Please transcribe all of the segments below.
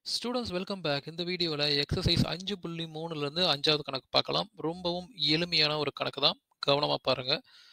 Students welcome back இந்த வீடியோவில் exercise அஞ்சு புள்ளி மூணுலேருந்து அஞ்சாவது கணக்கு பார்க்கலாம் ரொம்பவும் எளிமையான ஒரு கணக்கு தான் கவனமாக பாருங்க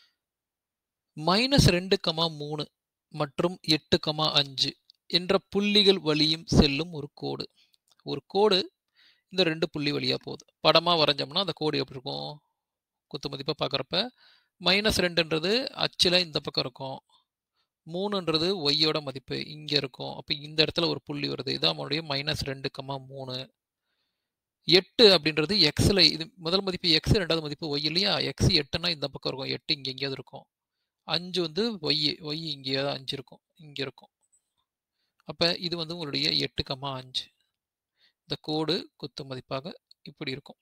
மைனஸ் ரெண்டு கமா மூணு மற்றும் எட்டு கமா அஞ்சு என்ற புள்ளிகள் வழியும் செல்லும் ஒரு கோடு ஒரு கோடு இந்த ரெண்டு புள்ளி வழியாக போகுது படமாக வரைஞ்சோம்னா அந்த கோடு எப்படி இருக்கும் குத்து மதிப்பாக பார்க்குறப்ப மைனஸ் ரெண்டுன்றது அச்சில் இந்த பக்கம் இருக்கும் மூணுன்றது ஒய்யோட மதிப்பு இங்கே இருக்கும் அப்போ இந்த இடத்துல ஒரு புள்ளி வருது இதான் நம்மளுடைய மைனஸ் ரெண்டு கமா மூணு எட்டு அப்படின்றது எக்ஸில் இது முதல் மதிப்பு எக்ஸ் ரெண்டாவது மதிப்பு ஒய் இல்லையா எக்ஸ் எட்டுனா இந்த பக்கம் இருக்கும் எட்டு இங்கே எங்கேயாவது இருக்கும் அஞ்சு வந்து ஒய் ஒய் இங்கேயாவது அஞ்சு இருக்கும் இங்கே இருக்கும் அப்போ இது வந்து உங்களுடைய எட்டு கமா அஞ்சு இந்த கோடு குத்து மதிப்பாக இப்படி இருக்கும்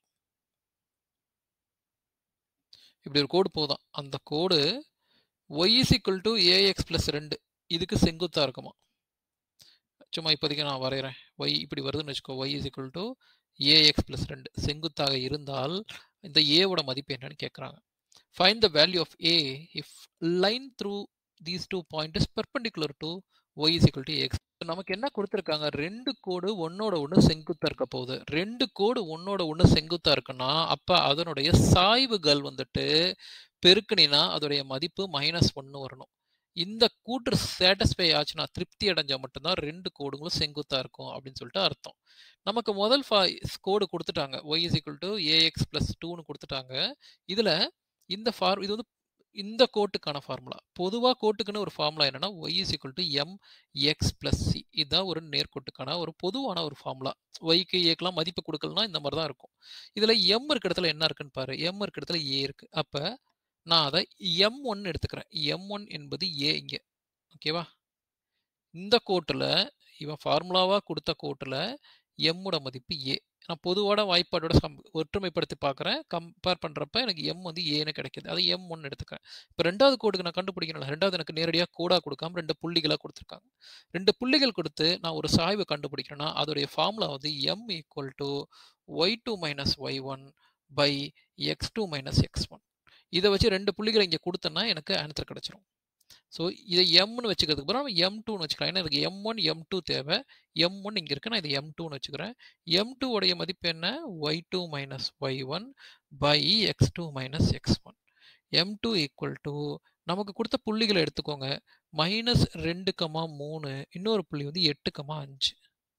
இப்படி ஒரு கோடு போதும் அந்த கோடு y is equal to ax plus ரெண்டு இதுக்கு செங்குத்தாக இருக்குமா சும்மா இப்போதைக்கு நான் வரைகிறேன் ஒய் இப்படி வருதுன்னு வச்சுக்கோ y is equal to ax plus ரெண்டு செங்குத்தாக இருந்தால் இந்த ஏவோட மதிப்பு என்னன்னு கேட்குறாங்க find the value of a if line through these two point is perpendicular to y is equal to x நமக்கு என்ன கொடுத்துருக்காங்க ரெண்டு கோடு ஒன்னோட ஒன்று செங்குத்தா இருக்க போகுது ரெண்டு கோடு ஒன்னோட ஒன்று செங்குத்தா இருக்குன்னா அப்போ அதனுடைய சாய்வுகள் வந்துட்டு பெருக்குனினா அதோடைய மதிப்பு மைனஸ் ஒன்று வரணும் இந்த கூற்று சாட்டிஸ்ஃபை ஆச்சுன்னா திருப்தி அடைஞ்சா மட்டும்தான் ரெண்டு கோடுங்களும் செங்குத்தா இருக்கும் அப்படின்னு சொல்லிட்டு அர்த்தம் நமக்கு முதல் ஃபா கோடு கொடுத்துட்டாங்க y is equal to a x plus டூன்னு கொடுத்துட்டாங்க இதில் இந்த ஃபார் இது வந்து இந்த கோட்டுக்கான ஃபார்முலா பொதுவாக கோட்டுக்குன்னு ஒரு ஃபார்முலா என்னன்னா y is equal to m x plus c இதுதான் ஒரு நேர்கோட்டுக்கான ஒரு பொதுவான ஒரு ஃபார்முலா ஒய்க்கு ஏக்கெல்லாம் மதிப்பு கொடுக்கலனா இந்த மாதிரி தான் இருக்கும் இதில் எம் இருக்க இடத்துல என்ன இருக்குன்னு பாரு எம் இருக்க இடத்துல ஏ இருக்கு அப்போ நான் அதை எம் ஒன் எடுத்துக்கிறேன் எம் ஒன் என்பது ஏ இங்கே ஓகேவா இந்த கோட்டில் இவன் ஃபார்முலாவாக கொடுத்த கோட்டில் எம்மோட மதிப்பு ஏ நான் பொதுவான வாய்ப்பாடோட சம் ஒற்றுமைப்படுத்தி பார்க்குறேன் கம்பேர் பண்ணுறப்ப எனக்கு எம் வந்து ஏன்னு கிடைக்கிது அது எம் ஒன்று எடுத்துக்கிறேன் இப்போ ரெண்டாவது கோடுக்கு நான் கண்டுபிடிக்கணும் ரெண்டாவது எனக்கு நேரடியாக கோடாக கொடுக்காம ரெண்டு புள்ளிகளாக கொடுத்துருக்காங்க ரெண்டு புள்ளிகள் கொடுத்து நான் ஒரு சாய்வை கண்டுபிடிக்கிறேன்னா அதோடைய ஃபார்முலா வந்து m equal to y two minus y one by x two minus x one இதை வச்சு ரெண்டு புள்ளிகளை இங்கே கொடுத்தேன்னா எனக்கு ஆன்சர் கிடச்சிரும் ஸோ இதை எம்னு வச்சுக்கிறதுக்கு பதிலாக நம்ம எம் டூன்னு வச்சுக்கலாம் ஏன்னா எனக்கு எம் ஒன் எம் டூ தேவை எம் ஒன் இங்கே இருக்கு நான் இதை எம் டூன்னு வச்சுக்கிறேன் எம் டூ உடைய மதிப்பு என்ன y two minus y one by x two minus x one m two equal to நமக்கு கொடுத்த புள்ளிகளை எடுத்துக்கோங்க மைனஸ் ரெண்டு கமா மூணு இன்னொரு புள்ளி வந்து எட்டு கமா அஞ்சு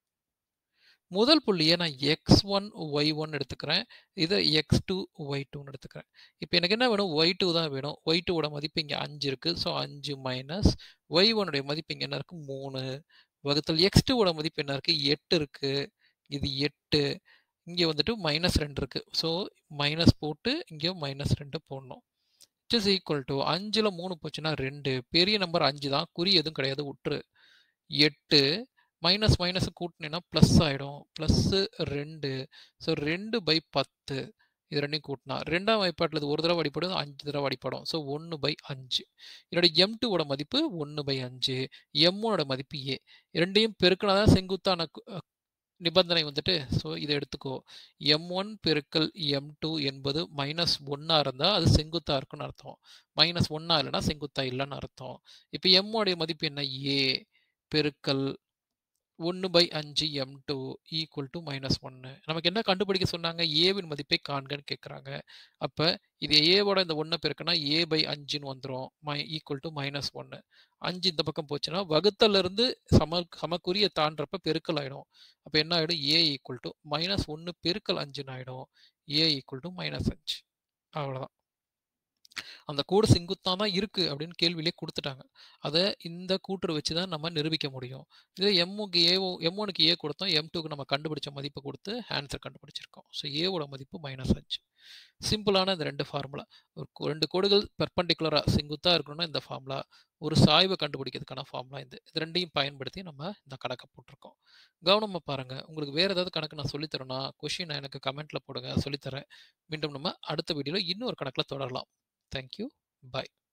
முதல் புள்ளியை நான் எக்ஸ் ஒன் ஒய் ஒன் எடுத்துக்கிறேன் இதை எக்ஸ் டூ ஒய் டூன்னு எடுத்துக்கிறேன் இப்போ எனக்கு என்ன வேணும் ஒய் டூ தான் வேணும் ஒய் டூவோட மதிப்பு இங்கே அஞ்சு இருக்குது ஸோ அஞ்சு மைனஸ் ஒய் ஒனுடைய மதிப்பு இங்கே என்ன இருக்குது மூணு வகுத்தல் எக்ஸ் டூவோட மதிப்பு என்ன இருக்குது எட்டு இருக்குது இது எட்டு இங்கே வந்துட்டு மைனஸ் ரெண்டு இருக்குது ஸோ மைனஸ் போட்டு இங்கே மைனஸ் ரெண்டு போடணும் இட் இஸ் ஈக்குவல் டு அஞ்சில் மூணு போச்சுன்னா ரெண்டு பெரிய நம்பர் அஞ்சு தான் குறி எதுவும் கிடையாது விட்டுரு எட்டு மைனஸ் மைனஸ் கூட்டினீங்கன்னா ப்ளஸ் ஆகிடும் ப்ளஸ்ஸு ரெண்டு ஸோ ரெண்டு பை பத்து இது ரெண்டையும் கூட்டினா ரெண்டாம் வாய்ப்பாட்டில் இது ஒரு தடவை அடிப்படும் அஞ்சு தடவை அடிப்படும் ஸோ ஒன்று பை அஞ்சு என்னோட எம் டூவோட மதிப்பு ஒன்று பை அஞ்சு எம்மோட மதிப்பு ஏ ரெண்டையும் பெருக்கினா தான் செங்குத்தான நிபந்தனை வந்துட்டு ஸோ இதை எடுத்துக்கோ எம் ஒன் பெருக்கல் எம் டூ என்பது மைனஸ் ஒன்னாக இருந்தால் அது செங்குத்தாக இருக்குன்னு அர்த்தம் மைனஸ் ஒன்னா இல்லைன்னா செங்குத்தா இல்லைன்னு அர்த்தம் இப்போ எம்மோடைய மதிப்பு என்ன ஏ பெருக்கல் ஒன்று பை அஞ்சு m two equal to minus ஒன்று நமக்கு என்ன கண்டுபிடிக்க சொன்னாங்க ஏவின் மதிப்பை காண்கன்னு கேட்குறாங்க அப்போ இது ஏவோட இந்த ஒன்றை பெருக்குன்னா ஏ பை அஞ்சுன்னு வந்துடும் மை ஈக்குவல் டு மைனஸ் ஒன்று அஞ்சு இந்த பக்கம் போச்சுன்னா வகுத்தலேருந்து சம சமக்குரிய தாண்டப்ப பெருக்கல் ஆகிடும் அப்போ என்ன ஆகிடும் ஏ ஈக்குவல் டு மைனஸ் ஒன்று பெருக்கல் அஞ்சுன்னு ஆகிடும் ஏ ஈக்குவல் டு மைனஸ் அஞ்சு அவ்வளோதான் அந்த கூடு செங்குத்தான் தான் இருக்குது அப்படின்னு கேள்வியிலே கொடுத்துட்டாங்க அதை இந்த கூற்று வச்சு தான் நம்ம நிரூபிக்க முடியும் இதில் எம்முக்கு ஏஓ எம் ஒனுக்கு ஏ கொடுத்தோம் எம் டூக்கு நம்ம கண்டுபிடிச்ச மதிப்பை கொடுத்து ஆன்சர் கண்டுபிடிச்சிருக்கோம் ஸோ ஏவோட மதிப்பு மைனஸ் அஞ்சு சிம்பிளான இந்த ரெண்டு ஃபார்முலா ஒரு ரெண்டு கோடுகள் பெர்பண்டிகுலராக செங்குத்தாக இருக்கணும்னா இந்த ஃபார்முலா ஒரு சாய்வை கண்டுபிடிக்கிறதுக்கான ஃபார்முலா இந்த இது ரெண்டையும் பயன்படுத்தி நம்ம இந்த கணக்கை போட்டிருக்கோம் கவனமாக பாருங்கள் உங்களுக்கு வேறு ஏதாவது கணக்கு நான் சொல்லித்தரேன்னா கொஷின் எனக்கு கமெண்ட்டில் போடுங்க சொல்லித்தரேன் மீண்டும் நம்ம அடுத்த வீடியோவில் இன்னொரு கணக்கில் தொடரலாம் Thank you. Bye.